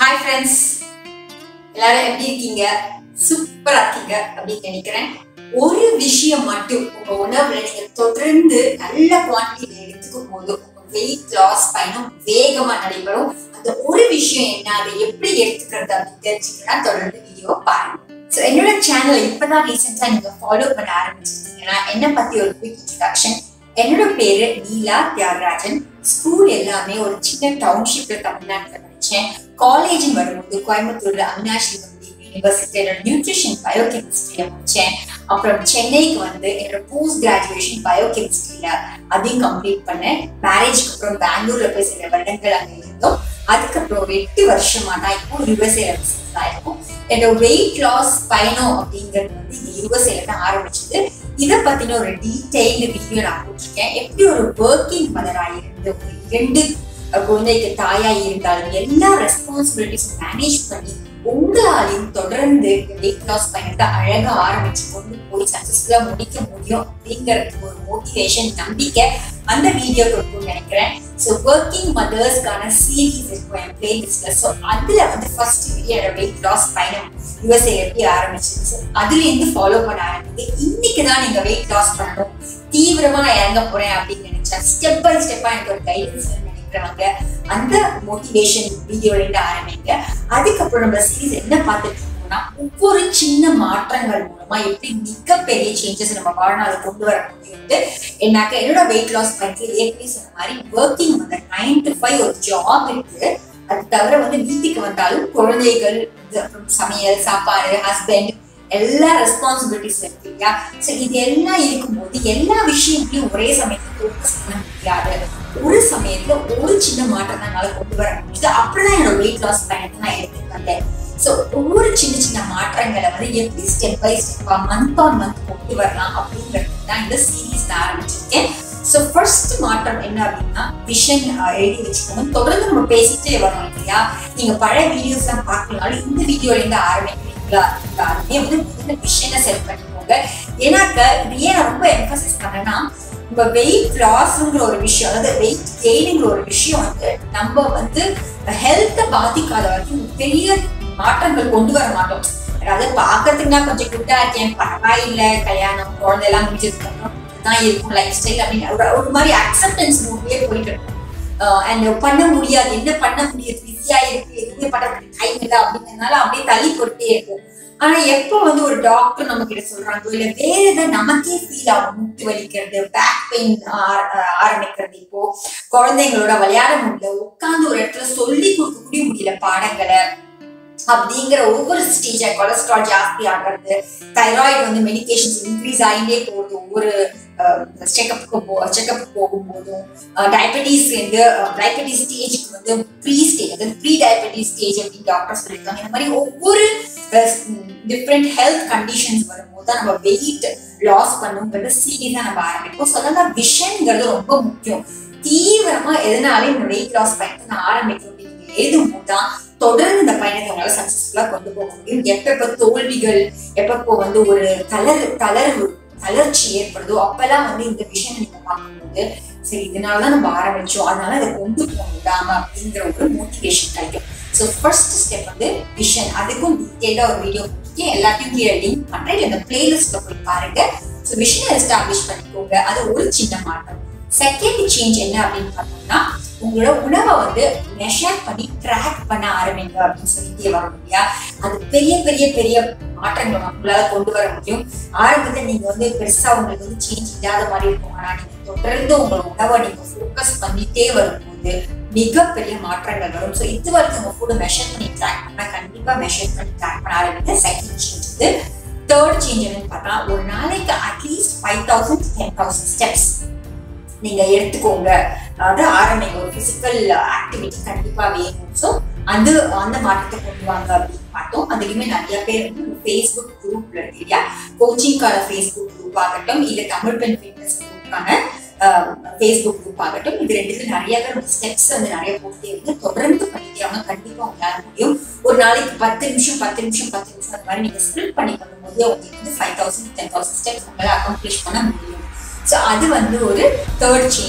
hi friends எல்லாரும் எப்படி இருக்கீங்க சூப்பரா இருக்கீங்க அப்படின்னு நினைக்கிறேன் ஒரு விஷயம் மட்டும் உங்க உணவுல நீங்க தொடர்ந்து நல்ல குவான்டிட்டி எடுத்துக்கும் போது உங்க வெயிட் லாஸ் பயணம் வேகமா நடைபெறும் அந்த ஒரு விஷயம் என்ன அதை எப்படி எடுத்துக்கிறது அப்படின்னு தெரிஞ்சுக்கலாம் தொடர்ந்து வீடியோ பாருங்க ஸோ என்னோட சேனலை இப்பதான் ரீசெண்டா நீங்க ஃபாலோ பண்ண ஆரம்பிச்சிருக்கீங்கன்னா என்ன பத்தி ஒரு குவிக் இன்ட்ரடக்ஷன் என்னோட பேரு நீலா தியாகராஜன் ஸ்கூல் எல்லாமே ஒரு சின்ன டவுன்ஷிப்ல தமிழ்நாட்டுல படிச்சேன் காலேஜ் வரும்போது கோயம்புத்தூர்ல அவினாஷ் யூனிவர்சிட்டியோட நியூட்ரிஷன் பயோகெமிஸ்ட்ரியில முடிச்சேன் அப்புறம் சென்னைக்கு வந்து என்னோட போஸ்ட் கிராஜுவேஷன் பயோகெமிஸ்ட்ரியில அதையும் கம்ப்ளீட் பண்ணேன் மேரேஜ்க்கு அப்புறம் பெங்களூர்ல போய் சில வருடங்கள் அங்க இருந்தோம் அதுக்கப்புறம் ஒரு எட்டு வருஷமா தான் இப்போ யூஎஸ்ஏல பிசினஸ் ஆயிருக்கும் என்னோட வெயிட் லாஸ் பயணம் அப்படிங்கிறது வந்து இங்க யூஎஸ்ஏல தான் ஆரம்பிச்சது இதை பத்தின ஒரு டீடைல்டு வீடியோ நான் போட்டிருக்கேன் எப்படி ஒரு ஒர்க்கிங் மதரா இருந்து ஒரு இரண்டு குழந்தைக்கு தாயா இருந்தாலும் எல்லா ரெஸ்பான்சிபிலிட்டிஸ் மேனேஜ் பண்ணி உங்களாலையும் தொடர்ந்து வெயிட் லாஸ் பயணத்தை அழகா ஆரம்பிச்சு கொண்டு போய் சக்சஸ்ஃபுல்லா முடிக்க முடியும் அப்படிங்கிறதுக்கு ஒரு மோட்டிவேஷன் நம்பிக்கை அந்த வீடியோ கொடுக்கும் நினைக்கிறேன் ஸோ ஒர்க்கிங் மதர்ஸ்க்கான சீரீஸ் இருக்கும் என் பிளேலிஸ்ட்ல ஸோ அதுல வந்து ஃபர்ஸ்ட் வீடியோ வெயிட் லாஸ் பயணம் யூஎஸ்ஏ எப்படி ஆரம்பிச்சிருச்சு அதுல இருந்து ஃபாலோ பண்ண ஆரம்பிங்க இன்னைக்கு தான் நீங்க வெயிட் லாஸ் பண்ணணும் தீவிரமா நான் இறங்க போறேன் அப்படின்னு நினைச்சா ஸ்டெப் பை ஸ்டெப்பா எனக்கு ஒரு கைடன்ஸ் நினைக்கிறவங்க அந்த மோட்டிவேஷன் வீடியோல இருந்து ஆரம்பிங்க அதுக்கப்புறம் நம்ம சீரீஸ் என்ன பார்த்துட்டு இருக்கோம்னா ஒவ்வொரு சின்ன மாற்றங்கள் மூலமா எப்படி மிகப்பெரிய சேஞ்சஸ் நம்ம வாழ்நாள் கொண்டு வர முடியும்னு என்னாக்க என்னோட வெயிட் லாஸ் பண்ணிட்டு ஏற்கனவே சொன்ன மாதிரி ஒர்க்கிங் வந்து நைன் டு ஃபைவ் ஒரு ஜாப் இருக்கு அது தவிர வந்து வீட்டுக்கு வந்தாலும் குழந்தைகள் அப்புறம் சமையல் சாப்பாடு ஹஸ்பண்ட் எல்லா ரெஸ்பான்சிபிலிட்டிஸ் இருக்கு இல்லையா ஸோ இது எல்லாம் இருக்கும்போது எல்லா விஷயங்களையும் ஒரே சமயத்துல ஃபோக்கஸ் பண்ண முடியாது ஒரு சமயத்துல ஒரு சின்ன மாற்றம் தான் என்னால கொண்டு வர முடியுது அப்படிதான் என்னோட வெயிட் லாஸ் பயணத்தை நான் எடுத்துட்டு வந்தேன் ஸோ ஒவ்வொரு சின்ன சின்ன மாற்றங்களை வந்து எப்படி ஸ்டெப் பை ஸ்டெப்பா மந்த் ஆன் மந்த் கொண்டு வரலாம் அப்படிங்கிறது தான் இந்த சீரீஸ் நான் ஆரம்பிச்சிருக்கேன் ஸோ ஃபர்ஸ்ட் மாற்றம் என்ன அப்படின்னா விஷன் எழுதி வச்சுக்கோங்க தொடர்ந்து நம்ம பேசிட்டே வரோம் இல்லையா நீங்க பழைய வீடியோஸ் எல்லாம் பார்க்கலாலும் இந்த வீடியோல இருந்து ஆரம்பிக்கிறீங்களா எல்லாருமே வந்து முதல்ல விஷனை செட் பண்ணிக்கோங்க ஏன்னாக்க இது ஏன் நான் ரொம்ப எம்பசைஸ் பண்ணேன்னா நம்ம வெயிட் லாஸ்ங்கிற ஒரு விஷயம் அதாவது வெயிட் கெயினுங்கிற ஒரு விஷயம் வந்து நம்ம வந்து ஹெல்த்தை பாதிக்காத வரைக்கும் பெரிய மாற்றங்கள் கொண்டு வர மாட்டோம் அதாவது பாக்குறதுக்கு நான் கொஞ்சம் குட்டா இருக்கேன் பரவாயில்ல கல்யாணம் குழந்தை எல்லாம் முடிஞ்சதுக்கு அப்புறம் தான் இருக்கும் லைஃப் ஸ்டைல் அப்படின்னு ஒரு ஒரு மாதிரி அக்செப்டன்ஸ் மூட்லயே போயிட்டு இருக்கும் அண்ட் பண்ண முடியாது என்ன பண்ண முடியாது பிஸியா இருக்கு எதுவுமே பண்றதுக்கு டைம் இல்லை அப்படிங்கிறதுனால அப்படியே தள்ளி போட்டே இருக்கும் ஆனா எப்போ வந்து ஒரு டாக்டர் நம்ம கிட்ட சொல்றாங்க இல்ல வேற ஏதாவது நமக்கே ஃபீல் ஆகும் முட்டு வலிக்கிறது பேக் பெயின் ஆரம்பிக்கிறது இப்போ குழந்தைங்களோட விளையாட முடியல உட்கார்ந்து ஒரு இடத்துல சொல்லி கொடுக்கக்கூடிய முடியல பாடங்களை அப்படிங்கிற ஒவ்வொரு ஸ்டேஜா கொலஸ்ட்ரால் ஜாஸ்தி ஆகிறது தைராய்டு வந்து மெடிகேஷன்ஸ் இன்க்ரீஸ் ஆகிட்டே போகுது ஒவ்வொரு செக்கப்புக்கு போ செக்கப் போகும்போதும் டயபெட்டிஸ் வந்து டயபெட்டிஸ் ஸ்டேஜுக்கு வந்து ப்ரீ ஸ்டேஜ் அதாவது ப்ரீ டயபெட்டிஸ் ஸ்டேஜ் அப்படின்னு டாக்டர் சொல்லியிருக்காங்க இந்த மாதிரி ஒவ்வொரு டிஃப்ரெண்ட் ஹெல்த் கண்டிஷன்ஸ் வரும்போது தான் நம்ம வெயிட் லாஸ் பண்ணுங்கிறது சீரியஸா நம்ம ஆரம்பிப்போம் ஸோ அதனால விஷன்ங்கிறது ரொம்ப முக்கியம் தீவிரமா எதனாலே இந்த வெயிட் லாஸ் பயணத்தை நான் ஆரம்பிக்கிறோம் அப்படின்னு எழுதும் போது தான் தொடர்ந்து இந்த பயணத்தை உங்களால சக்சஸ்ஃபுல்லா கொண்டு போக முடியும் எப்பப்ப தோல்விகள் எப்பப்போ வந்து ஒரு தளர் தளர்வு தளர்ச்சி ஏற்படுதோ அப்பெல்லாம் வந்து இந்த விஷயம் நீங்க பார்க்கும்போது சரி இதனாலதான் நம்ம ஆரம்பிச்சோம் அதனால அதை கொண்டு போக விடாம அப்படிங்கிற ஒரு மோட்டிவேஷன் கிடைக்கும் ஸோ ஃபர்ஸ்ட் ஸ்டெப் வந்து விஷன் அதுக்கும் டீட்டெயிலா ஒரு வீடியோ கொடுத்துருக்கேன் எல்லாத்தையும் கீழே லிங்க் பண்றேன் இல்லை இந்த பிளேலிஸ்ட்ல போய் பாருங்க ஸோ விஷனை எஸ்டாப்ளிஷ் பண்ணிக்கோங்க அது ஒரு சின்ன மாற்றம் செகண்ட் சேஞ்ச் என்ன அப்படின்னு பார்த்தோம்னா உங்களோட உணவை வந்து மெஷர் பண்ணி ட்ராக் பண்ண ஆரம்பிங்க அப்படின்னு சொல்லிட்டே வரும் இல்லையா அது பெரிய பெரிய பெரிய மாற்றங்கள் உங்களால கொண்டு வர முடியும் ஆரம்பத்தில் நீங்க வந்து பெருசா உங்களுக்கு வந்து சேஞ்ச் இல்லாத மாதிரி இருக்கும் ஆனா நீங்க தொடர்ந்து உங்களோட உணவை நீங்க ஃபோக்கஸ் பண்ணிட்டே வரும்போது மிகப்பெரிய மாற்றங்கள் வரும் ஸோ இது வரைக்கும் உங்க ஃபுட் மெஷர் பண்ணி ட்ராக் பண்ணா கண்டிப்பா மெஷர் பண்ணி ட்ராக் பண்ண ஆரம்பிங்க செகண்ட் சேஞ்ச் இது தேர்ட் சேஞ்ச் என்னன்னு பார்த்தா ஒரு நாளைக்கு at least five thousand ten thousand steps நீங்க எடுத்துக்கோங்க அதாவது ஆரம்பிங்க ஒரு பிசிக்கல் ஆக்டிவிட்டி கண்டிப்பா வேணும் ஸோ அது அந்த மாற்றத்தை கொண்டு வாங்க அப்படின்னு பார்த்தோம் அதுலயுமே நிறைய பேர் வந்து ஃபேஸ்புக் குரூப்ல இருக்கு இல்லையா கோச்சிங்கான ஃபேஸ்புக் குரூப் ஆகட்டும் இல்ல தமிழ் பெண் ஃபிட்னஸ் குரூப்பான ஃபேஸ்புக் குரூப் ஆகட்டும் இது ரெண்டுத்துல நிறைய பேர் ஸ்டெப்ஸ் வந்து நிறைய போட்டே இருக்கு தொடர்ந்து பண்ணிட்டே அவங்க கண்டிப்பா உங்களால முடியும் ஒரு நாளைக்கு பத்து நிமிஷம் பத்து நிமிஷம் பத்து நிமிஷம் அந்த மாதிரி நீங்க ஸ்பிளிட் பண்ணி பண்ணும்போது உங்களுக்கு வந்து five thousand ten thousand steps உங்களால அக்கம்ப்ளிஷ் பண்ண முடியும் ஸோ அது வந்து ஒரு தேர்ட் சேஞ்ச்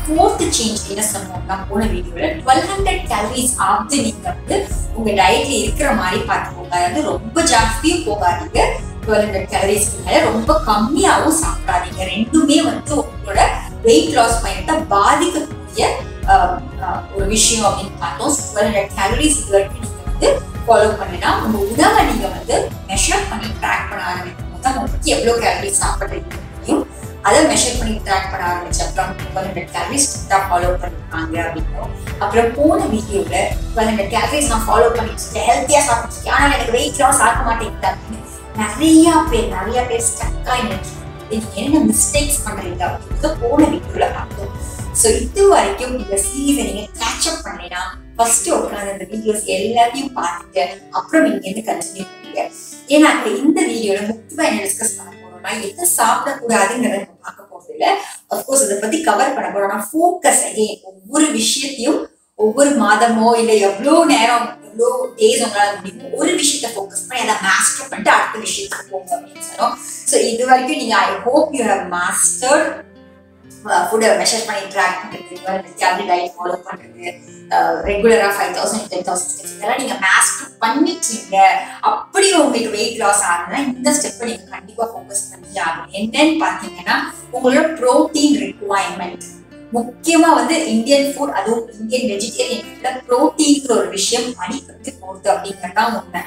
ஃபோர்த் சேஞ்ச் என்ன சொன்னோம்னா போன வீடியோல டுவெல் ஹண்ட்ரட் கேலரிஸ் ஆஃப்து நீங்க வந்து உங்க டயட்ல இருக்கிற மாதிரி பார்த்துக்கோங்க அதாவது ரொம்ப ஜாஸ்தியும் போகாதீங்க டுவெல் ஹண்ட்ரட் கேலரிஸ் மேல ரொம்ப கம்மியாகவும் சாப்பிடாதீங்க ரெண்டுமே வந்து உங்களோட வெயிட் லாஸ் பயணத்தை பாதிக்கக்கூடிய ஆஹ், ஆஹ், ஒரு விஷயம் அப்படின்னு பார்த்தோம் டுவெல் ஹண்ட்ரட் கேலரிஸ் இது வரைக்கும் நீங்க வந்து ஃபாலோ பண்ணினா உங்க உணவை நீங்க வந்து மெஷர் பண்ணி ட்ராக் பண்ண ஆரம்பிக்கும் போது தான் உங்களுக்கு எவ்வளவு கேலரிஸ் சாப்பிட்றீங்க தெரியும் அதை மெஷர் பண்ணி ட்ராக் பண்ண ஆரம்பிச்ச அப்புறம் டுவெல் ஹண்ட்ரட் கேலரிஸ் ஸ்ட்ரிக்டாக ஃபாலோ பண்ணிருக்காங்க அப்படின்னும் அப்புறம் போன வீடியோல டுவெல் ஹண்ட்ரட் கேலரிஸ் நான் ஃபாலோ பண்ணிட்டு ஹெல்த்தியா சாப்பிட்டு ஆனால் எனக்கு வெயிட் லாஸ் ஆக மாட்டேங்குது அப்படின்னு நிறைய பேர் நிறைய பேர் ஸ்டக்கா நீங்க என்ன மிஸ்டேக்ஸ் பண்றீங்க அப்படின்றத போன வீடியோல பார்த்தோம் ஸோ இது வரைக்கும் இந்த சீரீஸை நீங்க கேட்ச் அப் பண்ணலைன்னா ஃபர்ஸ்ட் உட்காந்து இந்த வீடியோஸ் எல்லாத்தையும் பார்த்துட்டு அப்புறம் நீங்க இருந்து கண்டினியூ பண்ணுங்க ஏன்னா இப்ப இந்த வீடியோல முக்கியமா என்ன டிஸ்கஸ் பண்ண போறோம்னா எதை சாப்பிடக்கூடாதுங்கிறத நம்ம பார்க்க போறது இல்ல அப்கோர்ஸ் அதை பத்தி கவர் பண்ண போறோம் ஆனா ஃபோக்கஸ் அகைன் ஒவ்வொரு விஷயத்தையும் ஒவ்வொரு மாதமோ இல்ல எவ்வளவு நேரம் எவ்வளவு டேஸ் உங்களால முடியுமோ ஒரு விஷயத்த ஃபோக்கஸ் பண்ணி அதை மாஸ்டர் பண்ணிட்டு அடுத்த விஷயத்துக்கு போங்க அப்படின்னு சொன்னோம் ஸோ இது வரைக்கும் நீங்க I hope you have mastered ஃபுட்டை மெஷர் பண்ணி ட்ராக் பண்றது கேலரி டயட் ஃபாலோ பண்றது ரெகுலரா ஃபைவ் தௌசண்ட் டென் தௌசண்ட் இதெல்லாம் நீங்க மாஸ்டர் பண்ணிட்டீங்க அப்படி உங்களுக்கு வெயிட் லாஸ் ஆகுதுன்னா இந்த ஸ்டெப்பை நீங்க கண்டிப்பா ஃபோக்கஸ் பண்ணி ஆகணும் என்னன்னு பாத்தீங்கன்னா உங்களோட ப்ரோட்டீன் ரிக்குவயர்மெண்ட் முக்கியமா வந்து இந்தியன் ஃபுட் அதுவும் இந்தியன் வெஜிடேரியன் ஃபுட்ல ப்ரோட்டீன்ங்கிற ஒரு விஷயம் அடிப்பட்டு போகுது அப்படிங்கறதான் உண்மை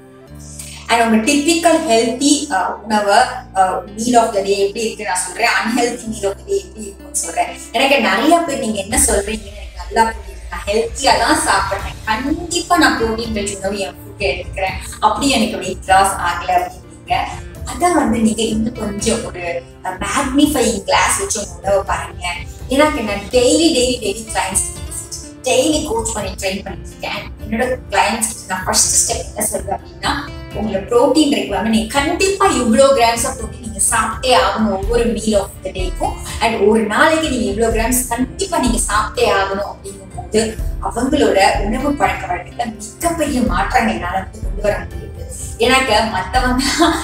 அண்ட் உங்க டிப்பிக்கல் ஹெல்த்தி உணவை மீல் ஆஃப் த டே எப்படி இருக்கு நான் சொல்றேன் unhealthy meal of the day எப்படி இருக்குன்னு சொல்றேன் எனக்கு நிறைய பேர் நீங்க என்ன சொல்றீங்கன்னு எனக்கு நல்லா புரியுது நான் ஹெல்த்தியா தான் சாப்பிட்றேன் கண்டிப்பா நான் ப்ரோட்டீன் ரிச் உணவு என் ஃபுட் எடுத்துக்கிறேன் அப்படி எனக்கு வெயிட் லாஸ் ஆகல அப்படின்னீங்க அதான் வந்து நீங்க இன்னும் கொஞ்சம் ஒரு மேக்னிஃபைங் கிளாஸ் வச்சு உங்க உணவை பாருங்க எனக்கு நான் daily daily daily clients daily coach பண்ணி ட்ரெயின் பண்ணிட்டு இருக்கேன் என்னோட கிளைண்ட்ஸ் நான் ஃபர்ஸ்ட் ஸ்டெப் என்ன சொல்றேன் அப்படின்னா உங்களோட ப்ரோட்டீன் ரெக்வயர்மெண்ட் நீங்க கண்டிப்பா இவ்வளோ கிராம்ஸ் ஆஃப் ப்ரோட்டீன் நீங்க சாப்பிட்டே ஆகணும் ஒவ்வொரு மீல் ஆஃப் த டேக்கும் அண்ட் ஒரு நாளைக்கு நீங்க இவ்வளோ கிராம்ஸ் கண்டிப்பா நீங்க சாப்பிட்டே ஆகணும் அப்படிங்கும் போது அவங்களோட உணவு பழக்க வழக்கத்துல மிகப்பெரிய மாற்றங்கள் என்னால வந்து கொண்டு வர முடியுது எனக்கு மத்தவங்க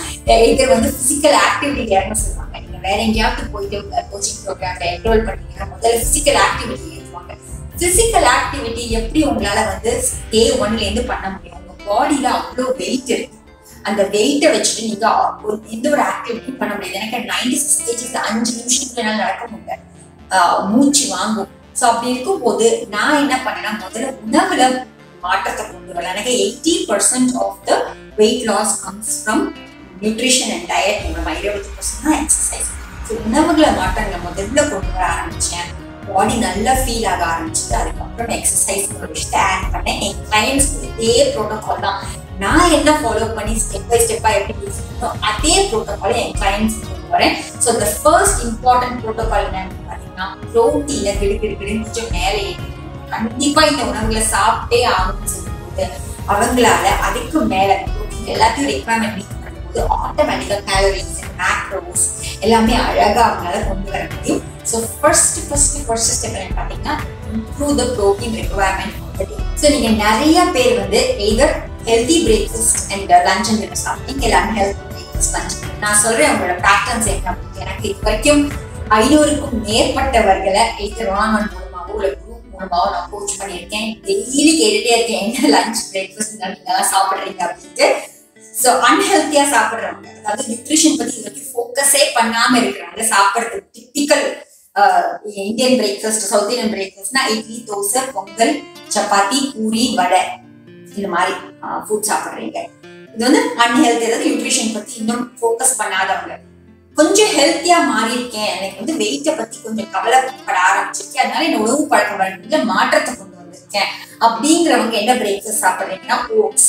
இது வந்து பிசிக்கல் ஆக்டிவிட்டி இறங்க சொல்லுவாங்க நீங்க வேற எங்கேயாவது போயிட்டு கோச்சிங் ப்ரோக்ராம்ல என்ரோல் பண்ணீங்கன்னா முதல்ல பிசிக்கல் ஆக்டிவிட்டி ஏற்றுவாங்க பிசிக்கல் ஆக்டிவிட்டி எப்படி உங்களால வந்து டே ஒன்ல இருந்து பண்ண முடியும் உங்க பாடியில அவ்வளோ வெயிட் இருக்கு அந்த வெயிட்டை வச்சுட்டு நீங்க ஒரு எந்த ஒரு ஆக்டிவிட்டி பண்ண முடியாது எனக்கு நைன்டி சிக்ஸ் கேஜிஸ் அஞ்சு நிமிஷத்துக்கு என்னால நடக்க முடியல ஆஹ் மூச்சு வாங்கும் ஸோ அப்படி இருக்கும்போது நான் என்ன பண்ணேன்னா முதல்ல உணவுல மாற்றத்தை கொண்டு வரேன் எனக்கு eighty percent of the weight loss comes from nutrition and diet மூலமா இருபது பர்சன்ட் தான் எக்ஸசைஸ் ஸோ உணவுகளை மாற்றங்களை முதல்ல கொண்டு வர ஆரம்பிச்சேன் பாடி நல்லா ஃபீல் ஆக ஆரம்பிச்சது அதுக்கப்புறம் எக்ஸசைஸ் ஒரு விஷயத்தை ஆட் பண்ணேன் என் கிளைண்ட்ஸ் இதே ப்ரோட்டோகால் தான் நான் என்ன ஃபாலோ பண்ணி ஸ்டெப் பை ஸ்டெப்பா எப்படி யூஸ் பண்ணோம் அதே ப்ரோட்டோகாலை என் கிளைண்ட்ஸ் கொண்டு வரேன் so the first important protocol என்னன்னு பார்த்தீங்கன்னா ப்ரோட்டீனை கிடு கிடு கிடுன்னு கொஞ்சம் மேலே ஏற்றி கண்டிப்பா இந்த உணவுகளை சாப்பிட்டே ஆகணும்னு சொல்லும்போது அவங்களால அதுக்கு மேல protein எல்லாத்தையும் ரெக்வயர்மெண்ட் மீட் பண்ணும்போது ஆட்டோமேட்டிக்கா கேலரிஸ் மேக்ரோஸ் எல்லாமே அழகா அவங்களால கொண்டு வர முடியும் so first first first step என்ன பார்த்தீங்கன்னா improve the protein requirement of the day so நீங்க நிறைய பேர் வந்து either healthy breakfast and lunch and dinner சாப்பிட்டீங்க இல்லை அன்ஹெல்தி பிரேக்ஃபாஸ்ட் லஞ்ச் நான் சொல்றேன் உங்களோட பேட்டர்ன்ஸ் என்ன அப்படின்னு எனக்கு இது வரைக்கும் ஐநூறுக்கும் மேற்பட்டவர்களை எய்தர் ஒன் ஒன் மூலமாவோ இல்லை குரூப் மூலமாவோ நான் கோச் பண்ணியிருக்கேன் டெய்லி கேட்டுட்டே இருக்கேன் என்ன லஞ்ச் பிரேக்ஃபாஸ்ட் நீங்க சாப்பிடுறீங்க அப்படின்ட்டு ஸோ அன்ஹெல்த்தியா சாப்பிடுறவங்க அதாவது நியூட்ரிஷன் பத்தி இது வரைக்கும் ஃபோக்கஸே பண்ணாம இருக்கிறாங்க சாப்பிடுறது typical Indian breakfast south Indian பிரேக்ஃபாஸ்ட்னா இட்லி தோசை பொங்கல் சப்பாத்தி பூரி வடை இந்த மாதிரி ஃபுட் சாப்பிடுறீங்க இது வந்து அன்ஹெல்த்தி அதாவது நியூட்ரிஷன் பத்தி இன்னும் ஃபோக்கஸ் பண்ணாதவங்க கொஞ்சம் ஹெல்த்தியா மாறி இருக்கேன் எனக்கு வந்து வெயிட்டை பத்தி கொஞ்சம் கவலைப்பட ஆரம்பிச்சிருக்கேன் அதனால என்ன உணவு பழக்க வழக்கத்துல மாற்றத்தை கொண்டு வந்திருக்கேன் அப்படிங்கிறவங்க என்ன பிரேக்ஃபாஸ்ட் சாப்பிடுறீங்கன்னா ஓட்ஸ்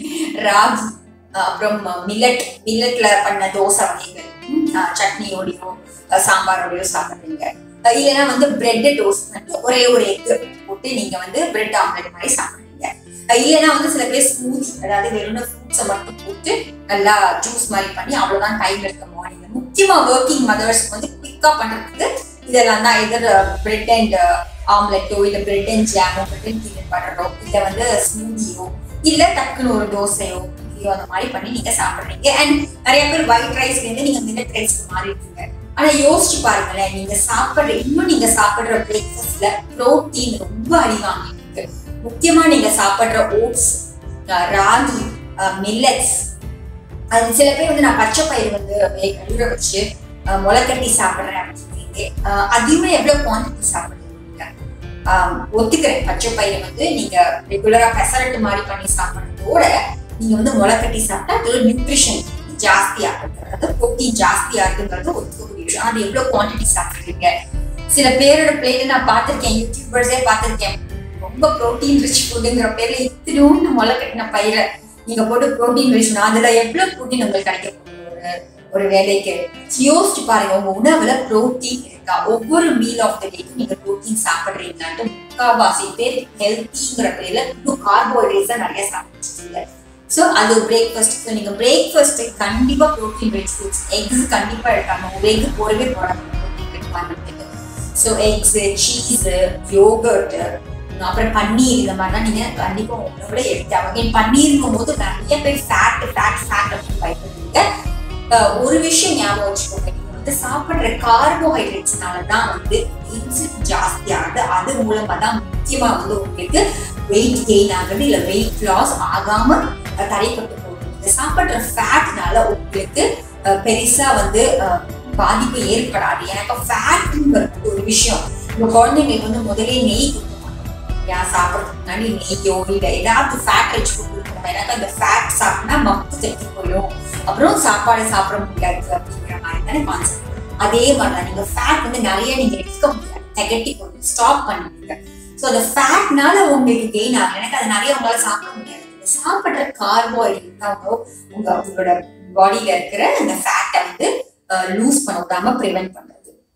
ராகி அப்புறம் மில்லட் மில்லட்ல பண்ண தோசை வகைகள் சட்னியோடையோ சாம்பாரோடையோ சாப்பிடுறீங்க இல்லைன்னா வந்து பிரெட் டோஸ்ட் பண்ணிட்டு ஒரே ஒரு எக் போட்டு நீங்க வந்து பிரெட் ஆம்லெட் மாதிரி சாப்பிடுறீங்க இல்லைன்னா வந்து சில பேர் ஸ்மூதி அதாவது வெறும் ஃப்ரூட்ஸை மட்டும் போட்டு நல்லா ஜூஸ் மாதிரி பண்ணி அவ்வளவுதான் டைம் எடுக்க மார்னிங் முக்கியமா ஒர்க்கிங் மதர்ஸ்க்கு வந்து குவிக்கா பண்றதுக்கு இதெல்லாம் தான் இதர் பிரெட் அண்ட் ஆம்லெட்டோ இல்ல பிரெட் அண்ட் ஜாமோ பிரெட் அண்ட் பீனட் பட்டரோ இல்ல வந்து ஸ்மூதியோ இல்ல டக்குன்னு ஒரு தோசையோ இட்லியோ அந்த மாதிரி பண்ணி நீங்க சாப்பிடுறீங்க அண்ட் நிறைய பேர் ஒயிட் ரைஸ்ல இருந்து நீங்க மில்லட் ரைஸ்க்கு மாறி இருக்கீங்க ஆனா யோசிச்சு பாருங்களேன் நீங்க சாப்பிடுற இன்னும் நீங்க சாப்பிடுற பிரேக்ஃபாஸ்ட்ல புரோட்டீன் ரொம்ப அதிகமாக இருக்கு முக்கியமா நீங்க சாப்பிடுற ஓட்ஸ் ராகி மில்லட்ஸ் அது சில பேர் வந்து நான் பச்சை பயிர் வந்து ஊற வச்சு அஹ், முளைக்கட்டி சாப்பிடுறேன் அப்படின்னு சொல்லிட்டு அஹ், அதிகமா எவ்வளவு குவான்டிட்டி சாப்பிடுறீங்க ஆஹ், ஒத்துக்கிறேன் பச்சை பயிரை வந்து நீங்க ரெகுலரா பெசரட்டு மாதிரி பண்ணி சாப்பிடுறதோட நீங்க வந்து முளைக்கட்டி சாப்பிட்டா அதோட நியூட்ரிஷன் ஜாஸ்தியா இருக்கு அதாவது ப்ரோட்டீன் ஜாஸ்தியா இருக்குங்கிறது ஒத்துக்கக்கூடிய விஷயம் அது எவ்வளவு குவான்டிட்டி சாப்பிடுறீங்க சில பேரோட பிளேட் நான் பார்த்திருக்கேன் யூடியூபர்ஸே பார்த்திருக்கேன் ரொம்ப ப்ரோட்டீன் ரிச் ஃபுட்டுங்கிற பேர்ல இத்தினோண்டு முளை கட்டின பயிரை நீங்க போட்டு ப்ரோட்டீன் ரிச் அதுல எவ்வளவு ப்ரோட்டீன் உங்களுக்கு கிடைக்க போகுது ஒரு ஒரு வேலைக்கு யோசிச்சு பாருங்க உங்க உணவுல ப்ரோட்டீன் இருக்கா ஒவ்வொரு மீல் ஆஃப் த டேக்கும் நீங்க ப்ரோட்டீன் சாப்பிடுறீங்களான்ட்டு முக்காவாசி பேர் ஹெல்த்திங்கிற பேர்ல இன்னும் கார்போஹைட்ரேட்ஸ் தான் நிறைய சாப்பிட்டுருக்கீங்க ஸோ அது பிரேக்ஃபாஸ்ட் ஸோ நீங்கள் பிரேக்ஃபாஸ்ட்டு கண்டிப்பாக ப்ரோட்டீன் ரிச் ஃபுட்ஸ் எக்ஸ் கண்டிப்பாக எடுக்காம ஒரு எக் போடவே போடாது ப்ரோட்டீன் ரிக்வயர்மெண்ட்டுக்கு ஸோ எக்ஸு சீஸு யோகர்ட்டு அப்புறம் பன்னீர் இந்த மாதிரிலாம் நீங்கள் கண்டிப்பாக உணவுல எடுத்தாங்க பன்னீருங்கும் போது நிறைய பேர் ஃபேட் ஃபேட் ஃபேட் அப்படின்னு பயப்படுறீங்க அஹ் ஒரு விஷயம் ஞாபகம் வச்சுக்கோங்க நீங்க வந்து சாப்பிடுற கார்போஹைட்ரேட்ஸ்னால தான் வந்து இன்சுலின் ஜாஸ்தி ஆகுது அது மூலமா தான் முக்கியமா வந்து உங்களுக்கு வெயிட் கெயின் ஆகுது இல்ல வெயிட் லாஸ் ஆகாம அஹ், தடைப்பட்டு போகுது நீங்க சாப்பிடுற ஃபேட்னால உங்களுக்கு அஹ், பெருசா வந்து அஹ், பாதிப்பு ஏற்படாது எனக்கு ஃபேட்ங்கிறது ஒரு விஷயம் உங்க குழந்தைங்களுக்கு வந்து முதலே நெய் கொடுக்கணும் ஏன் சாப்பிட்றதுக்கு முன்னாடி நெய்யோ இல்ல ஏதாவது ஃபேட் ரிச் ஃபுட் கொடுக்கணும் எனக்கு அந்த ஃபேட் சாப்பிட்டா மப்பு தெட்டி போயிடும் அப்புறம் சாப்பாடு சாப்பிட முடியாது அப்படிங்கிற மாதிரி தானே கான்செப்ட் அதே மாதிரி தான் நீங்க ஃபேட் வந்து நிறைய நீங்க எடுக்க முடியாது நெகட்டிவ் வந்து ஸ்டாப் பண்ணுவீங்க ஸோ அந்த ஃபேட்னால உங்களுக்கு கெயின் ஆகும் எனக்கு அது நிறைய உங்களால சாப்பிட முடியாது நீங்க சாப்பிடுற கார்போஹைட்ரேட் தான் உங்க உங்க உங்களோட பாடியில இருக்கிற அந்த ஃபேட்டை வந்து லூஸ் பண்ண விடாம ப்ரிவென்ட் பண்றது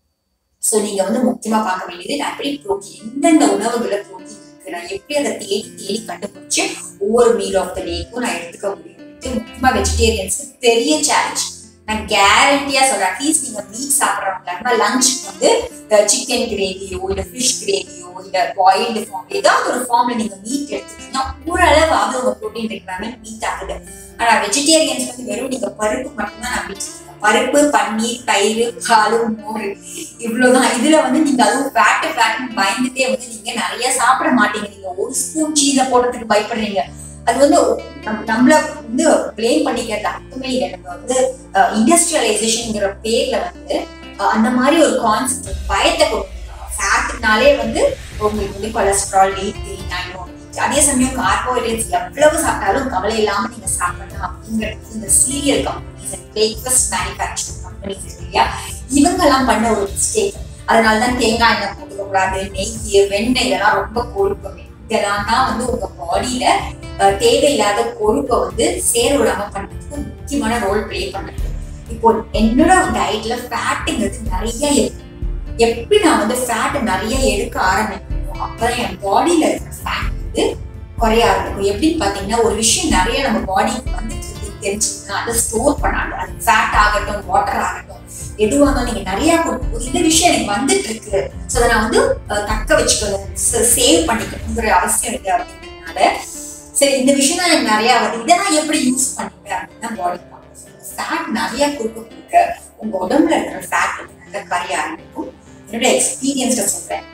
ஸோ நீங்க வந்து முக்கியமா பார்க்க வேண்டியது நான் எப்படி ப்ரோட்டீன் எந்தெந்த உணவுகளை ப்ரோட்டீன் இருக்கு நான் எப்படி அதை தேடி தேடி கண்டுபிடிச்சு ஒவ்வொரு மீல் ஆஃப் த டேக்கும் நான் எடுத்துக்க முடியும் முக்கியமா வெஜிடேரியன்ஸ்க்கு பெரிய சேலஞ்ச் நான் கேரண்டியா சொல்றேன் அட்லீஸ்ட் நீங்க மீட் சாப்பிட்றவங்க லஞ்சுக்கு வந்து சிக்கன் கிரேவியோ இல்ல ஃபிஷ் கிரேவியோ இல்ல பாயில்டு ஃபார்ம் ஏதாவது ஒரு ஃபார்ம்ல நீங்க மீட் எடுத்துட்டீங்கன்னா ஓரளவாவது உங்க ப்ரோட்டீன் ரெக்வயர்மெண்ட் மீட் ஆகுது ஆனா வெஜிடேரியன்ஸ் வந்து வெறும் நீங்க பருப்பு மட்டும்தான் நம்பிட்டு இருக்கீங்க பருப்பு பன்னீர் தயிர் பால் மோர் இவ்வளவுதான் இதுல வந்து நீங்க அதுவும் ஃபேட்டு ஃபேட்னு பயந்துட்டே வந்து நீங்க நிறைய சாப்பிட மாட்டீங்க நீங்க ஒரு ஸ்பூன் சீஸை போடுறதுக்கு பயப்படுறீங்க அது வந்து நம்- நம்மள வந்து பிளேம் பண்ணிக்கிறது அர்த்தமே இல்லை நம்ம வந்து இண்டஸ்ட்ரியலைசேஷன்ங்கிற பேர்ல வந்து அஹ், அந்த மாதிரி ஒரு கான்செப்ட் பயத்தை கொடுத்துருக்காங்க ஃபேட்னாலே வந்து உங்களுக்கு வந்து கொலஸ்ட்ரால் வெயிட் கெயின் ஆயிடும் அதே சமயம் கார்போஹைட்ரேட்ஸ் எவ்வளவு சாப்பிட்டாலும் கவலை இல்லாம நீங்க சாப்பிடலாம் அப்படிங்கிறது இந்த cereal companies breakfast manufacturing companies இருக்கு இல்லையா இவங்க எல்லாம் பண்ண ஒரு மிஸ்டேக் அதனால தான் தேங்காய் எண்ணெய் போட்டுக்க கூடாது நெய் வெண்ணெய் இதெல்லாம் ரொம்ப கொழுப்பு இதெல்லாம் தான் வந்து உங்க பாடியில தேவையில்லாத கொழுப்பை வந்து சேர விடாம பண்றதுக்கு முக்கியமான ரோல் ப்ளே பண்ணுது இப்போ என்னோட டயட்ல ஃபேட்டுங்கிறது நிறைய இருக்கு எப்படி நான் வந்து ஃபேட் நிறைய எடுக்க ஆரம்பிக்கணும் அப்பதான் என் பாடியில இருக்கிற ஃபேட் வந்து குறைய ஆரம்பிக்கும் எப்படின்னு பாத்தீங்கன்னா ஒரு விஷயம் நிறைய நம்ம பாடிக்கு வந்து தெரிஞ்சுக்கணும் அதை ஸ்டோர் பண்ணாது அது ஃபேட் ஆகட்டும் வாட்டர் ஆகட்டும் எதுவாக இருந்தாலும் நீங்க நிறைய கொடுக்கும்போது இந்த விஷயம் எனக்கு வந்துட்டு இருக்கு ஸோ அதை நான் வந்து அஹ், தக்க வச்சுக்கணும் சேவ் பண்ணிக்கணுங்கிற அவசியம் இல்லை அப்படிங்கிறதுனால சரி இந்த விஷயம் தான் எனக்கு நிறைய வருது இதை நான் எப்படி யூஸ் பண்ணிப்பேன் அப்படின்னா பாடி ஃபேட் நிறைய கொடுக்க கொடுக்க உங்க உடம்புல இருக்கிற ஃபேட் வந்து நல்லா கரைய ஆரம்பிக்கும் என்னோட எக்ஸ்பீரியன்ஸ்ல சொல்றேன்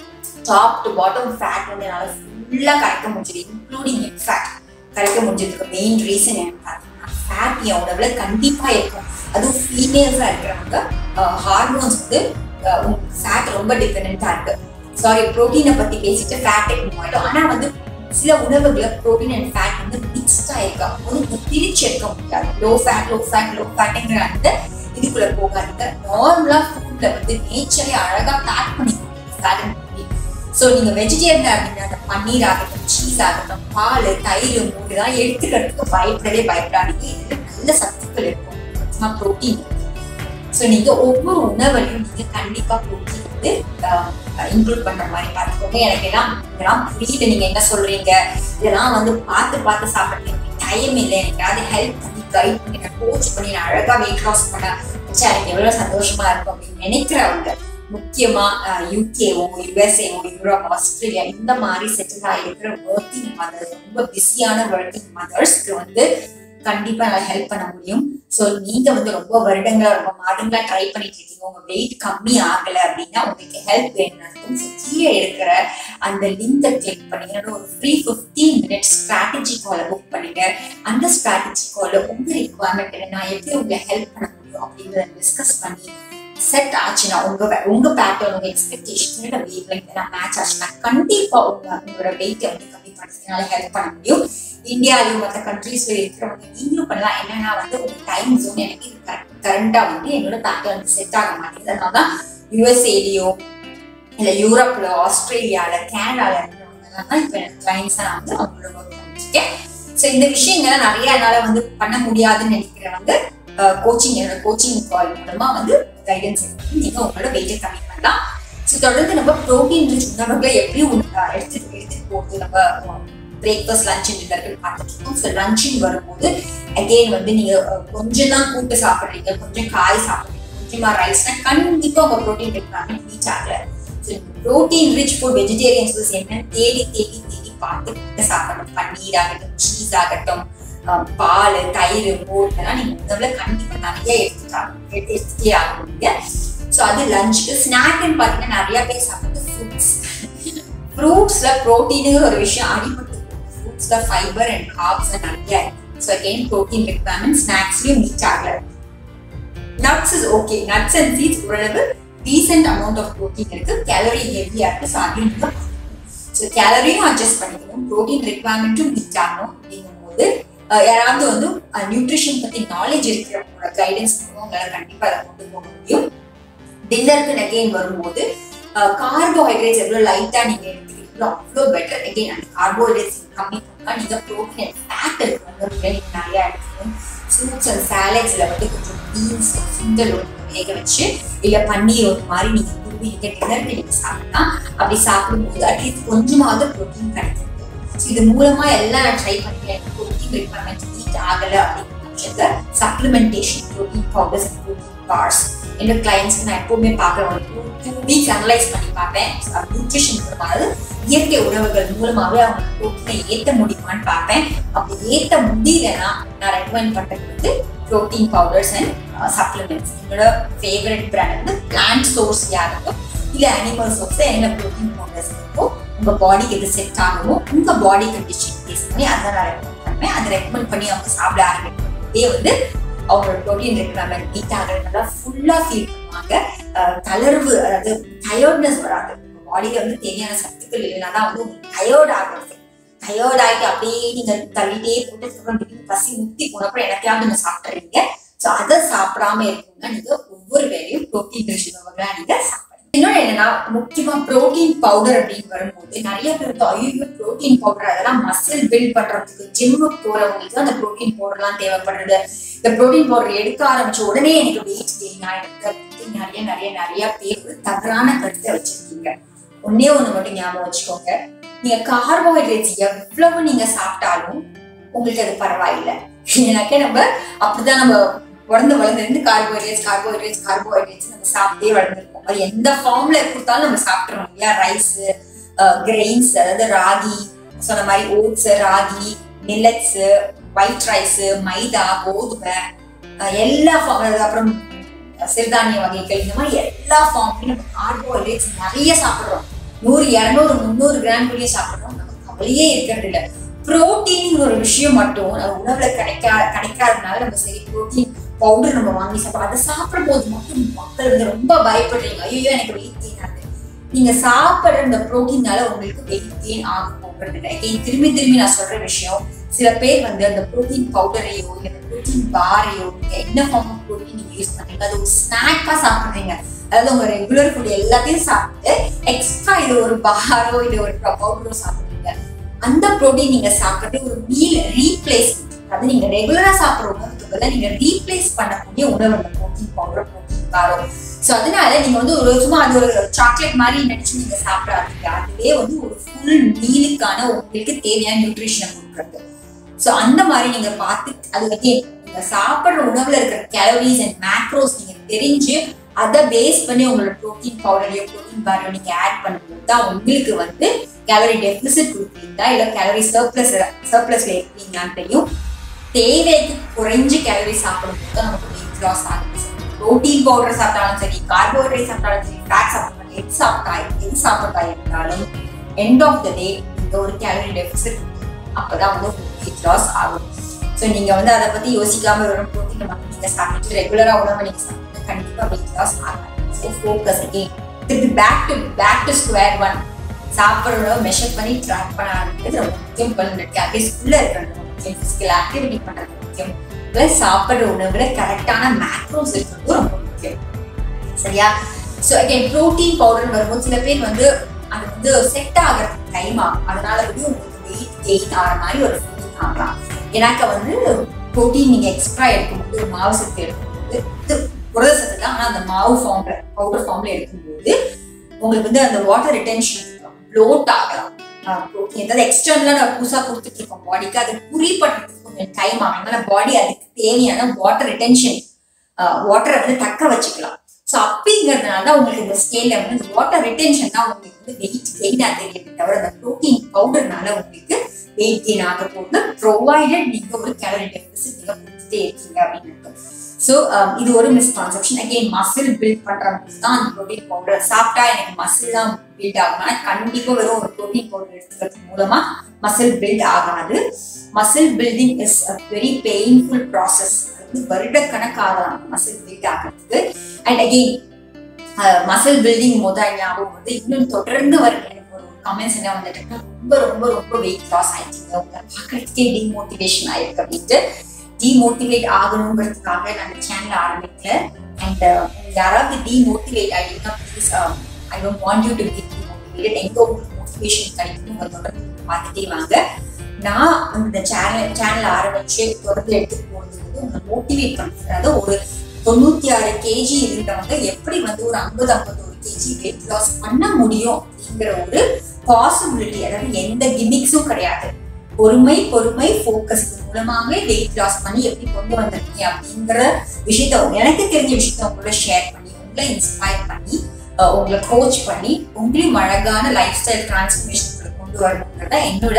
டாப் டு பாட்டம் ஃபேட் வந்து என்னால ஃபுல்லா கரைக்க முடிஞ்சது இன்க்ளூடிங் என் ஃபேட் கரைக்க முடிஞ்சதுக்கு மெயின் ரீசன் என்னன்னு பார்த்தீங்கன்னா ஃபேட் என் உடம்புல கண்டிப்பா இருக்கும் அதுவும் ஃபீமேல்ஸா இருக்கிறவங்க ஹார்மோன்ஸ் வந்து ஃபேட் ரொம்ப டிபெண்டா இருக்கு சாரி ப்ரோட்டீனை பத்தி பேசிட்டு ஃபேட்டுக்கு போயிட்டோம் ஆனா வந்து சில உணவுகளை ப்ரோட்டீன் அண்ட் ஃபேட் வந்து மிக்ஸ்டா இருக்கா வந்து பிரிச்சு எடுக்க முடியாது low fat low fat low ஃபேட்டுங்கிற அந்த இதுக்குள்ள போகாதீங்க நார்மலா ஃபுட்ல வந்து நேச்சரே அழகா பேக் பண்ணி ஃபேட் ஸோ நீங்க வெஜிடேரியன் அப்படின்னா அந்த பன்னீர் ஆகட்டும் சீஸ் ஆகட்டும் பால் தயிர் மூணு இதெல்லாம் எடுத்துக்கிறதுக்கு பயப்படவே பயப்படாதீங்க இதுல நல்ல சத்துக்கள் இருக்கும் முக்கியமா ப்ரோட்டீன் ஸோ நீங்க ஒவ்வொரு உணவுலையும் நீங்க கண்டிப்பா ப்ரோட்டீன் வந்து இன்க்ளூட் பண்ற மாதிரி பார்த்துக்கோங்க எனக்கு எல்லாம் இதெல்லாம் புரியல நீங்க என்ன சொல்றீங்க இதெல்லாம் வந்து பார்த்து பார்த்து சாப்பிடுறீங்க டைம் இல்லை எனக்கு அது ஹெல்ப் பண்ணி கைட் பண்ணி நான் கோச் பண்ணி நான் அழகா வெயிட் லாஸ் பண்ண வச்சா எனக்கு எவ்வளவு சந்தோஷமா இருக்கும் அப்படின்னு நினைக்கிறவங்க முக்கியமா யூகேவோ யுஎஸ்ஏவோ யூரோப் ஆஸ்திரேலியா இந்த மாதிரி செட்டில் ஆகிருக்கிற ஒர்க்கிங் மதர்ஸ் ரொம்ப பிஸியான ஒர்க்கிங் மதர்ஸ்க்கு வந்து கண்டிப்பா நான் ஹெல்ப் பண்ண முடியும் ஸோ நீங்க வந்து ரொம்ப வருடங்களா ரொம்ப மாதங்களா ட்ரை பண்ணிட்டு இருக்கீங்க உங்க வெயிட் கம்மி ஆகல அப்படின்னா உங்களுக்கு ஹெல்ப் வேணும்னாலும் so கீழே இருக்கிற அந்த லிங்கை கிளிக் பண்ணி ஒரு ஃப்ரீ ஃபிஃப்டீன் மினிட்ஸ் ஸ்ட்ராட்டஜி காலை புக் பண்ணுங்க அந்த ஸ்ட்ராட்டஜி கால உங்க ரிக்குவயர்மெண்ட் என்ன நான் எப்படி உங்களை ஹெல்ப் பண்ண முடியும் அப்படிங்கிறத டிஸ்கஸ் பண்ணி செட் ஆச்சுன்னா உங்க வே- உங்க பேட்டர்ன் உங்க எக்ஸ்பெக்டேஷன் வெயிட் லைக் நான் மேட்ச் ஆச்சுன்னா கண்டிப்பா உங்க உங்களோட வெயிட்டை வந்து கம்மி பண்ணுறதுனால ஹெல்ப் பண்ண முடியும் இந்தியாலையும் மற்ற கண்ட்ரீஸ்ல இருக்கிறவங்க நீங்களும் பண்ணலாம் என்னன்னா வந்து உங்க டைம் ஜோன் எனக்கு இது கரண்டா வந்து என்னோட பேட்டர்ன் வந்து செட் ஆக மாட்டேங்குது அதனால தான் யூஎஸ்ஏலயோ இல்ல யூரோப்ல ஆஸ்திரேலியால கேனடால இருக்கிறவங்க தான் இப்ப எனக்கு கிளைண்ட்ஸ் நான் வந்து அவங்களோட ஒர்க் பண்ணிருக்கேன் ஸோ இந்த விஷயங்களை நிறைய என்னால வந்து பண்ண முடியாதுன்னு நினைக்கிறவங்க கோச்சிங் என்னோட கோச்சிங் கால் மூலமா வந்து கைடன்ஸ் எடுத்து நீங்க உங்களோட வெயிட்டை கம்மி பண்ணலாம் ஸோ தொடர்ந்து நம்ம ப்ரோட்டீன் ரிச் உணவுகளை எப்படி உண- அஹ் எடுத்துட்டு எடுத்துட்டு போகுது நம்ம பிரேக்ஃபாஸ்ட் லஞ்ச் டின்னர்கள் பார்த்துட்டு இருக்கோம் ஸோ லஞ்சின் வரும்போது அகெயின் வந்து நீங்க அஹ், கொஞ்சம் தான் கூட்டு சாப்பிடுறீங்க கொஞ்சம் காய் சாப்பிடுறீங்க கொஞ்சமா ரைஸ்னா கண்டிப்பா உங்க ப்ரோட்டீன் ரெக்வயர்மெண்ட் ரீச் ஆகல ப்ரோட்டீன் ரிச் ஃபுட் வெஜிடேரியன்ஸ் என்னன்னு தேடி தேடி தேடி பார்த்து சாப்பிடணும் பன்னீர் ஆகட்டும் சீஸ் ஆகட்டும் அஹ், பால் தயிர் மோர் இதெல்லாம் நீங்க உணவுல கண்டிப்பா நிறைய எடுத்துட்டாங்க எடுத்து எடுத்துட்டே ஆகணுங்க ஸோ அது லஞ்சுக்கு ஸ்நாக்னு பார்த்தீங்கன்னா நிறைய பேர் சாப்பிடுறது ஃப்ரூட்ஸ் ஃப்ரூட்ஸ்ல ப்ரோட்டீனுங்கிற ஒரு விஷயம் அடிபட்டு ஃப்ரூட்ஸ்ல ஃபைபர் அண்ட் கார்ப்ஸ் நிறைய ஸோ அகெயின் ப்ரோட்டீன் ரெக்வயர்மெண்ட் ஸ்நாக்ஸ்லயும் மீட் ஆகல nuts is okay nuts and seeds ஓரளவு டீசென்ட் அமௌண்ட் ஆஃப் ப்ரோட்டீன் இருக்கு கேலரி ஹெவியா இருக்கு ஸோ அதையும் ஸோ கேலரியும் அட்ஜஸ்ட் பண்ணிக்கணும் ப்ரோட்டீன் ரெக்வயர்மெண்ட்டும் மீட் ஆகணும் அப்படிங்கும்போது அஹ், யாராவது வந்து நியூட்ரிஷன் பத்தி நாலேஜ் இருக்கிறவங்களோட கைடன்ஸ் உங்களால கண்டிப்பா அதை கொண்டு போக முடியும் டின்னருக்கு அகெயின் வரும்போது கார்போஹைட்ரேட்ஸ் எவ்வளவு லைட்டா நீங்க எடுத்துக்கிறீங்களோ அவ்வளோ பெட்டர் அகெயின் அந்த கார்போஹைட்ரேட்ஸ் கம்மி பண்ணா நீங்க ப்ரோட்டீன் அண்ட் ஃபேட் இருக்கு வந்து நீங்க நிறைய எடுத்துக்கணும் ஃப்ரூட்ஸ் அண்ட் சாலட்ஸ்ல வந்து கொஞ்சம் பீன்ஸ் சுண்டல் ஒரு வேக வச்சு இல்ல பன்னீர் ஒரு மாதிரி நீங்க துருவி நீங்க டின்னருக்கு நீங்க சாப்பிடலாம் அப்படி சாப்பிடும்போது அட்லீஸ்ட் கொஞ்சமாவது ப்ரோட்டீன் கிடைக்கும் So இது மூலமா எல்லாம் நான் ட்ரை பண்ணிட்டேன் ப்ரோட்டீன் ரெக்வயர்மெண்ட் மீட் ஆகல அப்படிங்கிற பட்சத்துல supplementation protein powders and protein bars என்னோட கிளைண்ட்ஸ்க்கு நான் எப்பவுமே பார்க்குறேன் ஒரு டூ டூ வீக்ஸ் அனலைஸ் பண்ணி பார்ப்பேன் நியூட்ரிஷன் மூலமா அதாவது இயற்கை உணவுகள் மூலமாவே அவங்க ப்ரோட்டீனை ஏத்த முடியுமான்னு பார்ப்பேன் அப்படி ஏத்த முடியலன்னா நான் ரெக்கமெண்ட் பண்றது வந்து ப்ரோட்டீன் பவுடர்ஸ் அண்ட் சப்ளிமெண்ட்ஸ் என்னோட ஃபேவரட் பிராண்ட் வந்து பிளான்ட் சோர்ஸ் யாருக்கும் இல்ல அனிமல் சோர்ஸ் என்ன ப்ரோட்டீன் பவுடர்ஸ் இருக்கோ உங்க பாடிக்கு எது செட் ஆகுமோ உங்க பாடி கண்டிஷன் பேஸ் பண்ணி அதை நான் ரெக்கமெண்ட் பண்ணுவேன் அதை ரெக்கமெண்ட் பண்ணி அவங்க சாப்பிட ஆரம்பிக்கும் வந்து அவங்களோட ப்ரோட்டீன் ரெக்வயர்மெண்ட் மீட் ஆகிறதுனால ஃபுல்லா ஃபீல் பண்ணுவாங்க அஹ் தளர்வு அதாவது டயர்ட்னஸ் வராது பாடியில வந்து தேவையான சத்துக்கள் இல்லைன்னா தான் வந்து உங்களுக்கு டயர்ட் ஆகிறது டயர்ட் ஆகிட்டு அப்படியே நீங்க தள்ளிட்டே போட்டு அப்புறம் திடீர்னு பசி முத்தி போனப்பறம் எனக்காவது நீங்க சாப்பிட்றீங்க ஸோ அதை சாப்பிடாம இருக்கணும்னா நீங்க ஒவ்வொரு வேலையும் ப்ரோட்டீன் ரிச் உணவுகளா நீங்க சாப்பிடணும் இன்னொன்று என்னன்னா முக்கியமா ப்ரோட்டீன் பவுடர் அப்படின்னு வரும்போது நிறைய பேர் வந்து ஐயோ ப்ரோட்டீன் பவுடர் அதெல்லாம் மசில் பில்ட் பண்றதுக்கு ஜிம்முக்கு போறவங்களுக்கு அந்த ப்ரோட்டீன் பவுடர்லாம் தேவைப்படுறது இந்த ப்ரோட்டீன் பவுடர் எடுக்க ஆரம்பிச்ச உடனே எனக்கு வெயிட் கெயின் ஆயிடுது அப்படின்னு நிறைய நிறைய நிறைய பேர் ஒரு தவறான கருத்தை வச்சிருக்கீங்க ஒன்னே ஒண்ணு மட்டும் ஞாபகம் வச்சுக்கோங்க நீங்க கார்போஹைட்ரேட்ஸ் எவ்வளவு நீங்க சாப்பிட்டாலும் உங்களுக்கு அது பரவாயில்லை ஏன்னாக்கா நம்ம அப்படிதான் நம்ம உடந்து வளர்ந்துருந்து கார்போஹைட்ரேட்ஸ் கார்போஹைட்ரேட்ஸ் கார்போஹைட்ரேட்ஸ் நம்ம சாப்பிட்டே வளர்ந்துருக்கோம் அது எந்த ஃபார்ம்ல கொடுத்தாலும் நம்ம சாப்பிட்றோம் இல்லையா ரைஸ் கிரெயின்ஸ் அதாவது ராகி சொன்ன மாதிரி oats ragi millets white rice maida கோதுமை அஹ் எல்லா ஃபார்ம் அப்புறம் சிறுதானிய வகைகள் இந்த மாதிரி எல்லா ஃபார்ம்லயும் நம்ம கார்போஹைட்ரேட்ஸ் நிறைய சாப்பிடுறோம் நூறு இரநூறு முந்நூறு கிராம் கூடிய சாப்பிடுறோம் நமக்கு கவலையே இருக்கிறது இல்ல புரோட்டீன் ஒரு விஷயம் மட்டும் நம்ம உணவுல கிடைக்கா கிடைக்காதனால நம்ம சரி புரோட்டீன் பவுடர் நம்ம வாங்கி சாப்பிடுறோம் அதை சாப்பிடும் போது மட்டும் மக்கள் வந்து ரொம்ப பயப்படுறீங்க ஐயோ எனக்கு வெயிட் கெயின் ஆகுது நீங்க சாப்பிடுற இந்த புரோட்டீனால உங்களுக்கு வெயிட் கெயின் ஆக போகிறது இல்லை Again, திரும்பி திரும்பி நான் சொல்ற விஷயம் சில பேர் வந்து அந்த புரோட்டீன் பவுடரையோ இல்ல புரோட்டீன் பாரையோ நீங்க என்ன ஃபார்ம் ஆஃப் புரோட்டீன் நீங்க யூஸ் பண்றீங்க அது ஒரு ஸ்நாக்கா சாப்பிடுறீங்க அதாவது உங்க ரெகுலர் ஃபுட் எல்லாத்தையும் சாப்பிட்டு எக்ஸ்ட்ரா இது ஒரு பாரோ இல்ல ஒரு பவுடரோ சாப்பிடுறீங்க அந்த புரோட்டீன் நீங்க சாப்பிடுறது ஒரு மீல் ரீப்ளேஸ் அது நீங்க ரெகுலரா சாப்பிடுற உணவுக்கு பதிலா நீங்க ரீப்ளேஸ் பண்ணக்கூடிய உணவு அந்த புரோட்டீன் பவுடர் புரோட்டீன் பாரோ சோ அதனால நீங்க வந்து ஒரு சும்மா அது ஒரு சாக்லேட் மாதிரி நினைச்சு நீங்க சாப்பிடாதீங்க அதுவே வந்து ஒரு ஃபுல் மீலுக்கான உங்களுக்கு தேவையான நியூட்ரிஷனை கொடுக்குறது சோ அந்த மாதிரி நீங்க பார்த்து அது வந்து நீங்க சாப்பிடுற உணவுல இருக்கிற கேலரிஸ் அண்ட் மேக்ரோஸ் நீங்க தெரிஞ்சு அதை பேஸ் பண்ணி உங்களோட ப்ரோட்டீன் பவுடரையோ ப்ரோட்டீன் பாரையோ நீங்க ஆட் பண்ணும்போது தான் உங்களுக்கு வந்து கேலரி டெபிசிட் கொடுக்குறீங்களா இல்ல கேலரி சர்ப்ளஸ் சர்ப்ளஸ்ல இருக்கீங்களான்னு தெரியும் தேவைக்கு குறைஞ்ச கேலரி சாப்பிடும்போது தான் நமக்கு வெயிட் லாஸ் ஆகுது ப்ரோட்டீன் பவுடர் சாப்பிட்டாலும் சரி கார்போஹைட்ரேட் சாப்பிட்டாலும் சரி ஃபேட் சாப்பிட்டாலும் எது சாப்பிட்டா எது சாப்பிட்டா இருந்தாலும் எண்ட் ஆஃப் த டே இந்த ஒரு கேலரி டெபிசிட் அப்பதான் வந்து உங்களுக்கு வெயிட் லாஸ் ஆகும் ஸோ நீங்க வந்து அதை பத்தி யோசிக்காம வெறும் ப்ரோட்டீன் மட்டும் நீங்க சாப்பிட்டு ரெகுலரா உணவு நீங்க சாப்பிட்டு கண்டிப்பா வெயிட் லாஸ் ஆகாது ஸோ ஃபோக்கஸ் அகெயின் திருப்பி back to back to square one சாப்பிட்றத மெஷர் பண்ணி ட்ராக் பண்ண ஆரம்பிக்கிறது ரொம்ப முக்கியம் பண்ணுறது கேலரிஸ்குள்ள இருக்கிறது ரொம்ப முக்கியம் ஃபிசிக்கல் ஆக்டிவிட்டி பண்றது முக்கியம் ப்ளஸ் சாப்பிட்ற உணவுல கரெக்டான மேக்ரோஸ் இருக்கிறது ரொம்ப முக்கியம் சரியா ஸோ அகைன் ப்ரோட்டீன் பவுடர் வரும்போது சில பேர் வந்து அது வந்து செட் ஆகிறதுக்கு டைம் ஆகும் அதனால வந்து உங்களுக்கு வெயிட் கெயின் ஆகிற மாதிரி ஒரு ஃபீலிங் ஆகலாம் எனக்கு வந்து ப்ரோட்டீன் நீங்க எக்ஸ்ட்ரா எடுக்கும்போது ஒரு மாவு சத்து எடுக்கும்போது இது புரத சத்து தான் ஆனால் அந்த மாவு ஃபார்ம்ல பவுடர் ஃபார்ம்ல எடுக்கும்போது உங்களுக்கு வந்து அந்த வாட்டர் ரிட்டென்ஷன் ப்ளோட் ஆகலாம் ப்ரோட்டீன் ஏதாவது எக்ஸ்டர்னலாக நம்ம புதுசாக கொடுத்துட்டு இருக்கோம் பாடிக்கு அது குறிப்படுறதுக்கு கொஞ்சம் டைம் ஆகும் அதனால பாடி அதுக்கு தேவையான வாட்டர் ரிட்டென்ஷன் வாட்டரை வந்து தக்க வச்சுக்கலாம் ஸோ அப்படிங்கிறதுனால தான் உங்களுக்கு இந்த ஸ்கேல்ல வந்து இந்த வாட்டர் ரிட்டென்ஷன் தான் உங்களுக்கு வந்து வெயிட் கெயினா தெரியும் தவிர அந்த ப்ரோட்டீன் பவுடர்னால உங்களுக்கு வெயிட் கெயின் ஆக போகுது ப்ரொவைடட் நீங்க ஒரு கேலரி டெபிசிட் நீங்க கொடுத்துட்டே இருக்கீங்க அப்படின்னு ஸோ இது ஒரு மிஸ்கான்செப்ஷன் அகெயின் மசில் பில்ட் பண்றவங்களுக்கு தான் அந்த ப்ரோட்டீன் பவுடர் சாப்பிட்டா எனக்கு மசில் தான் பில்ட் ஆகும் ஆனால் கண்டிப்பா வெறும் ஒரு ப்ரோட்டீன் பவுடர் எடுத்துக்கிறது மூலமா மசில் பில்ட் ஆகாது muscle building is a very painful process வருடக்கணக்காகலாம் மசில் பில்ட் ஆகிறதுக்கு அண்ட் அகெயின் மசில் பில்டிங் முதல் ஞாபகம் வந்து இன்னும் தொடர்ந்து வர எனக்கு ஒரு கமெண்ட்ஸ் என்ன வந்துட்டு ரொம்ப ரொம்ப ரொம்ப வெயிட் லாஸ் ஆயிடுச்சுங்க உங்களை பார்க்கறதுக்கே டிமோட்டிவேஷன் ஆயிருக்கு அப்படின்ட்டு டிமோட்டிவேட் ஆகணுங்கிறதுக்காக நான் சேனல் ஆரம்பிக்கல அண்ட் யாராவது டிமோட்டிவேட் ஆகிட்டீங்கன்னா please I don't want you to be demotivate எங்க உங்களுக்கு மோட்டிவேஷன் கிடைக்கும் உங்க தொடர்ந்து பார்த்துட்டே வாங்க நான் இந்த சேனல் சேனல் ஆரம்பிச்சு தொடர்ந்து எடுத்துட்டு போகிறது வந்து உங்களை மோட்டிவேட் பண்ணுறது அதாவது ஒரு தொண்ணூத்தி ஆறு கேஜி இருந்தவங்க எப்படி வந்து ஒரு ஐம்பது ஐம்பது ஒரு கேஜி வெயிட் லாஸ் பண்ண முடியும் அப்படிங்கிற ஒரு பாசிபிலிட்டி அதாவது எந்த கிமிக்ஸும் கிடையாது பொறுமை பொறுமை ஃபோக்கஸ் மூலமாகவே வெயிட் லாஸ் பண்ணி எப்படி கொண்டு வந்திருக்கீங்க அப்படிங்கிற விஷயத்த எனக்கு தெரிஞ்ச விஷயத்த உங்களோட ஷேர் பண்ணி உங்களை இன்ஸ்பயர் பண்ணி உங்களை கோச் பண்ணி உங்களையும் அழகான லைஃப் ஸ்டைல் டிரான்ஸ்ஃபர்மேஷன் கொண்டு வரணுங்கிறத என்னோட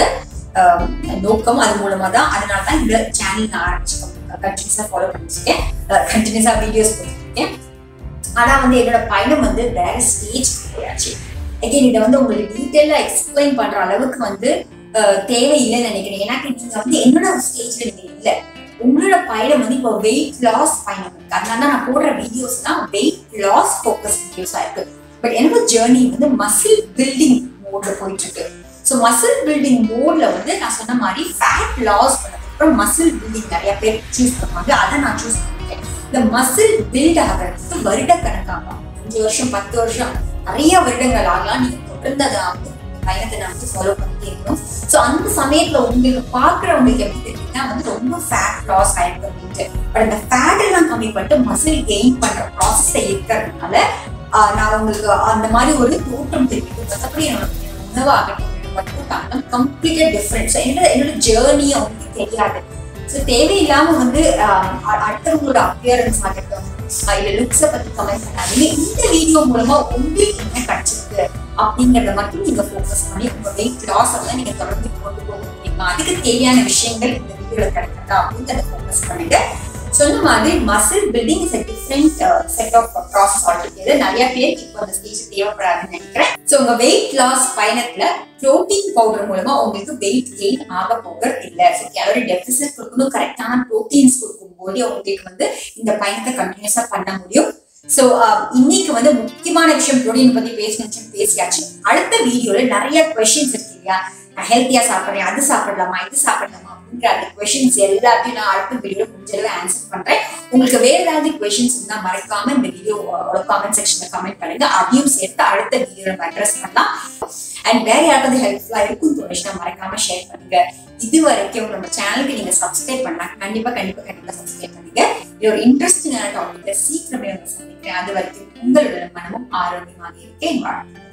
நோக்கம் அது மூலமா தான் அதனால தான் இந்த சேனல் நான் ஆரம்பிச்சிருக்கேன் கண்டினியூஸாக ஃபாலோ பண்ணிருக்கேன் கண்டினியூஸாக வீடியோஸ் போட்டுருக்கேன் ஆனால் வந்து என்னோட பயணம் வந்து வேற ஸ்டேஜ் போயாச்சு அகைன் இதை வந்து உங்களுக்கு டீட்டெயிலாக எக்ஸ்பிளைன் பண்ற அளவுக்கு வந்து தேவையில்லைன்னு நினைக்கிறேன் ஏன்னா நீங்க வந்து என்னோட ஸ்டேஜ்ல நீங்க இல்லை உங்களோட பயணம் வந்து இப்போ வெயிட் லாஸ் பயணம் இருக்கு அதனால தான் நான் போடுற வீடியோஸ் தான் வெயிட் லாஸ் ஃபோக்கஸ் வீடியோஸா இருக்கு பட் என்னோட ஜேர்னி வந்து மசில் பில்டிங் மோட்ல போயிட்டு இருக்கு ஸோ மசில் பில்டிங் மோட்ல வந்து நான் சொன்ன மாதிரி ஃபேட் லாஸ் பண்ணதுக்கப்புறம் மசில் பில்டிங் நிறைய பேர் சூஸ் பண்ணுவாங்க அதை நான் சூஸ் பண்ணிட்டேன் இந்த மசில் பில்ட் ஆகிறதுக்கு வருட கணக்காகலாம் அஞ்சு வருஷம் பத்து வருஷம் நிறைய வருடங்கள் ஆகலாம் நீங்க தொடர்ந்து அதை வந்து பயணத்தை நான் வந்து ஃபாலோ பண்ணிட்டே இருக்கணும் ஸோ அந்த சமயத்துல உங்களுக்கு பாக்குறவங்களுக்கு எப்படி தெரியுதுன்னா வந்து ரொம்ப ஃபேட் லாஸ் ஆயிருக்கு அப்படின்ட்டு பட் அந்த ஃபேட் எல்லாம் கம்மி பண்ணிட்டு மசில் கெயின் பண்ற ப்ராசஸ் இருக்கிறதுனால நான் உங்களுக்கு அந்த மாதிரி ஒரு தோற்றம் தெரிவிக்கும் மற்றபடி என்னோட உணவாகட்டும் மட்டும் காரணம் கம்ப்ளீட்டா டிஃப்ரெண்ட் என்னோட என்னோட ஜேர்னி அவங்களுக்கு தெரியாது ஸோ தேவையில்லாம வந்து அடுத்தவங்களோட அப்பியரன்ஸ் ஆகட்டும் இல்ல லுக்ஸை பத்தி கமெண்ட் பண்ணாதீங்க இந்த வீடியோ மூலமா உங்களுக்கு என்ன கிடைச்சிருக்கு அப்படிங்கறத மட்டும் நீங்க ஃபோக்கஸ் பண்ணி உங்க வெயிட் லாஸ் எல்லாம் நீங்க தொடர்ந்து கொண்டு போக முடியுமா அதுக்கு தேவையான விஷயங்கள் இந்த வீடியோல கிடைக்கிறதா அப்படிங்கிறத ஃபோக்கஸ் பண்ணுங்க சொன்ன மாதிரி muscle building is different set of process already நிறைய பேருக்கு இப்போ அந்த ஸ்டேஜ் தேவைப்படாதுன்னு நினைக்கிறேன் ஸோ உங்க வெயிட் லாஸ் பயணத்துல ப்ரோட்டீன் பவுடர் மூலமா உங்களுக்கு வெயிட் கெயின் ஆக போகிறது இல்லை ஸோ கேலரி டெபிசிட் கொடுக்கணும் கரெக்டான ப்ரோட்டீன்ஸ் கொடுக்கும்போது உங்களுக்கு வந்து இந்த பயணத்தை கண்டினியூஸா பண்ண முடியும் ஸோ இன்னைக்கு வந்து முக்கியமான விஷயம் ப்ரோட்டீன் பத்தி பேசணும் பேசியாச்சு அடுத்த வீடியோல நிறைய கொஸ்டின்ஸ் இருக்கு இல்லையா நான் ஹெல்த்தியா சாப்பிட்றேன் அது சாப்பிடலாமா இது சாப்பிடலாமா அப்படிங்கிற அந்த கொஸ்டின்ஸ் எல்லாத்தையும் நான் அடுத்த வீடியோல முடிஞ்சளவு ஆன்சர் பண்றேன் உங்களுக்கு வேற ஏதாவது கொஸ்டின்ஸ் இருந்தா மறக்காம இந்த வீடியோவோட காமெண்ட் செக்ஷன்ல கமெண்ட் பண்ணுங்க அதையும் சேர்த்து அடுத்த வீடியோல நம்ம அட்ரஸ் பண்ணலாம் அண்ட் வேற யாருக்காவது ஹெல்ப்ஃபுல்லா இருக்கும் தோணுச்சுன்னா மறக்காம ஷேர் பண்ணுங்க இது வரைக்கும் நம்ம சேனலுக்கு நீங்க சப்ஸ்கிரைப் பண்ணா கண்டிப்பா கண்டிப்பா கண்டிப்பா சப்ஸ்கிரைப் பண்ணுங்க இது ஒரு இன்ட்ரெஸ்டிங்கான டாபிக்ல சீக்கிரமே உங்களை சந்திக்கிறேன் அது வரைக்கும் உங்களுடைய மனமும் ஆரோக்கியமாக இருக்கேன் வாழ்க்கை